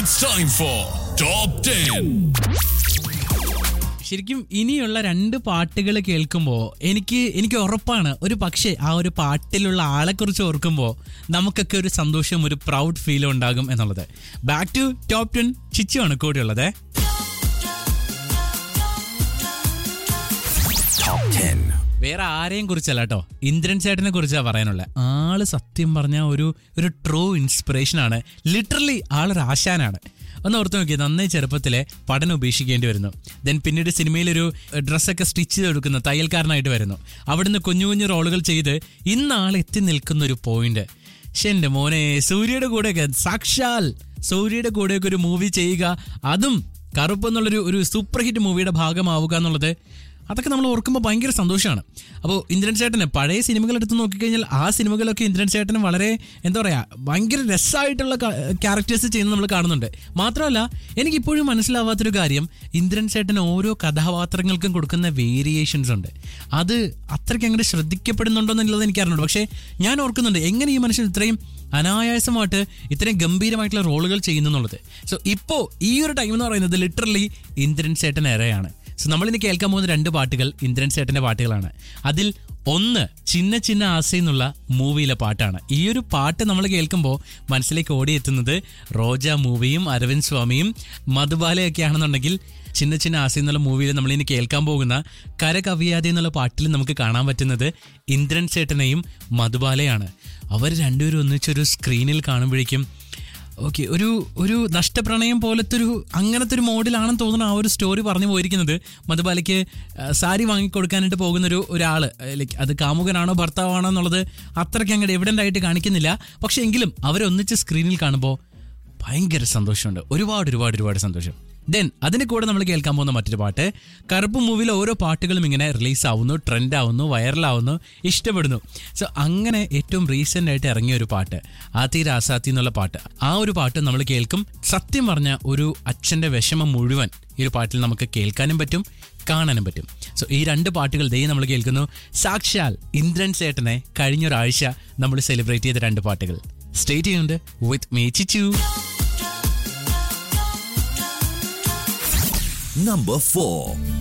It's time for Top 10. ശരിക്കും ഇനിയുള്ള രണ്ട് പാട്ടുകൾ കേൾക്കുമ്പോൾ എനിക്ക് എനിക്ക് ഉറപ്പാണ് ഒരു പക്ഷേ ആ ഒരു പാട്ടിലുള്ള ആളെക്കുറിച്ച് ഓർക്കുമ്പോൾ നമുക്കൊക്കെ ഒരു സന്തോഷം ഒരു പ്രൗഡ് ഫീൽ ഉണ്ടാകും എന്നുള്ളത് ബാക്ക് ടു ടോപ്പ് ടെൻ ചിച്ചുവാണ് കൂടെയുള്ളത് Top 10. വേറെ ആരെയും കുറിച്ചല്ല കേട്ടോ ഇന്ദ്രൻ ചേട്ടനെ കുറിച്ചാണ് പറയാനുള്ളത് ആള് സത്യം പറഞ്ഞ ഒരു ഒരു ട്രൂ ഇൻസ്പിറേഷൻ ആണ് ലിറ്ററലി ആളൊരു ആശാനാണ് ഒന്ന് ഓർത്ത് നോക്കി നന്നേ ചെറുപ്പത്തിലെ പഠനം ഉപേക്ഷിക്കേണ്ടി വരുന്നു ദെൻ പിന്നീട് സിനിമയിലൊരു ഡ്രസ്സൊക്കെ സ്റ്റിച്ച് ചെയ്തെടുക്കുന്ന തയ്യൽക്കാരനായിട്ട് വരുന്നു അവിടുന്ന് കുഞ്ഞു കുഞ്ഞു റോളുകൾ ചെയ്ത് ഇന്ന് ആൾ എത്തി നിൽക്കുന്ന ഒരു പോയിന്റ് പക്ഷെ എൻ്റെ മോനെ സൂര്യയുടെ കൂടെയൊക്കെ സാക്ഷാൽ സൂര്യയുടെ കൂടെയൊക്കെ ഒരു മൂവി ചെയ്യുക അതും കറുപ്പ് എന്നുള്ളൊരു ഒരു സൂപ്പർ ഹിറ്റ് മൂവിയുടെ ഭാഗമാവുക എന്നുള്ളത് അതൊക്കെ നമ്മൾ ഓർക്കുമ്പോൾ ഭയങ്കര സന്തോഷമാണ് അപ്പോൾ ഇന്ദ്രൻ ചേട്ടന് പഴയ സിനിമകൾ എടുത്ത് നോക്കിക്കഴിഞ്ഞാൽ ആ സിനിമകളൊക്കെ ഇന്ദ്രൻ ചേട്ടന് വളരെ എന്താ പറയുക ഭയങ്കര രസമായിട്ടുള്ള ക്യാരക്ടേഴ്സ് ചെയ്യുന്നത് നമ്മൾ കാണുന്നുണ്ട് മാത്രമല്ല എനിക്കിപ്പോഴും മനസ്സിലാവാത്തൊരു കാര്യം ഇന്ദ്രൻ ചേട്ടന് ഓരോ കഥാപാത്രങ്ങൾക്കും കൊടുക്കുന്ന വേരിയേഷൻസ് ഉണ്ട് അത് അത്രയ്ക്ക് അങ്ങോട്ട് ശ്രദ്ധിക്കപ്പെടുന്നുണ്ടോ എന്നുള്ളത് എനിക്ക് അറിഞ്ഞുള്ളൂ പക്ഷേ ഞാൻ ഓർക്കുന്നുണ്ട് എങ്ങനെ ഈ മനുഷ്യൻ ഇത്രയും അനായാസമായിട്ട് ഇത്രയും ഗംഭീരമായിട്ടുള്ള റോളുകൾ ചെയ്യുന്നു എന്നുള്ളത് സോ ഇപ്പോൾ ഈ ഒരു ടൈം എന്ന് പറയുന്നത് ലിറ്ററലി ഇന്ദ്രൻ ചേട്ടൻ ഏറെയാണ് സോ നമ്മളിനി കേൾക്കാൻ പോകുന്ന രണ്ട് പാട്ടുകൾ ഇന്ദ്രൻ ചേട്ടന്റെ പാട്ടുകളാണ് അതിൽ ഒന്ന് ചിന്ന ചിന്ന ആസ എന്നുള്ള മൂവിയിലെ പാട്ടാണ് ഈ ഒരു പാട്ട് നമ്മൾ കേൾക്കുമ്പോൾ മനസ്സിലേക്ക് ഓടിയെത്തുന്നത് റോജ മൂവിയും അരവിന്ദ് സ്വാമിയും മധുബാലയൊക്കെ ആണെന്നുണ്ടെങ്കിൽ ചിന്ന ചിന്ന ആസ എന്നുള്ള മൂവിയിൽ നമ്മളിനി കേൾക്കാൻ പോകുന്ന കര കവിയാതെ എന്നുള്ള പാട്ടിൽ നമുക്ക് കാണാൻ പറ്റുന്നത് ഇന്ദ്രൻ ചേട്ടനെയും മധുബാലയാണ് അവർ രണ്ടുപേരും ഒന്നിച്ചൊരു സ്ക്രീനിൽ കാണുമ്പോഴേക്കും ഓക്കെ ഒരു ഒരു നഷ്ടപ്രണയം പോലത്തെ ഒരു അങ്ങനത്തെ ഒരു മോഡിലാണെന്ന് തോന്നുന്നു ആ ഒരു സ്റ്റോറി പറഞ്ഞു പോയിരിക്കുന്നത് മധുബാലയ്ക്ക് ആ, സാരി വാങ്ങിക്കൊടുക്കാനായിട്ട് പോകുന്ന ഒരു ഒരാൾ ലൈക്ക് അത് കാമുകനാണോ ഭർത്താവാണോ എന്നുള്ളത് അത്രയ്ക്ക് അങ്ങോട്ട് എവിഡൻ്റ് ആയിട്ട് കാണിക്കുന്നില്ല പക്ഷെ എങ്കിലും അവരൊന്നിച്ച് സ്ക്രീനിൽ കാണുമ്പോൾ ഭയങ്കര സന്തോഷമുണ്ട് ഒരുപാട് ഒരുപാട് ഒരുപാട് സന്തോഷം ദെൻ അതിന് കൂടെ നമ്മൾ കേൾക്കാൻ പോകുന്ന മറ്റൊരു പാട്ട് കറുപ്പ് മൂവിയിലെ ഓരോ പാട്ടുകളും ഇങ്ങനെ റിലീസ് ആവുന്നു ട്രെൻഡ് ആവുന്നു വൈറലാവുന്നു ഇഷ്ടപ്പെടുന്നു സോ അങ്ങനെ ഏറ്റവും റീസെന്റ് ആയിട്ട് ഇറങ്ങിയ ഒരു പാട്ട് ആത്തി രാസാത്തി എന്നുള്ള പാട്ട് ആ ഒരു പാട്ട് നമ്മൾ കേൾക്കും സത്യം പറഞ്ഞ ഒരു അച്ഛന്റെ വിഷമം മുഴുവൻ ഈ ഒരു പാട്ടിൽ നമുക്ക് കേൾക്കാനും പറ്റും കാണാനും പറ്റും സോ ഈ രണ്ട് പാട്ടുകൾ ദൈവം നമ്മൾ കേൾക്കുന്നു സാക്ഷാൽ ഇന്ദ്രൻ സേട്ടനെ കഴിഞ്ഞൊരാഴ്ച നമ്മൾ സെലിബ്രേറ്റ് ചെയ്ത രണ്ട് പാട്ടുകൾ സ്റ്റേറ്റ് ചെയ്യുന്നുണ്ട് വിത്ത് മീ ചിച്ചു Number 4.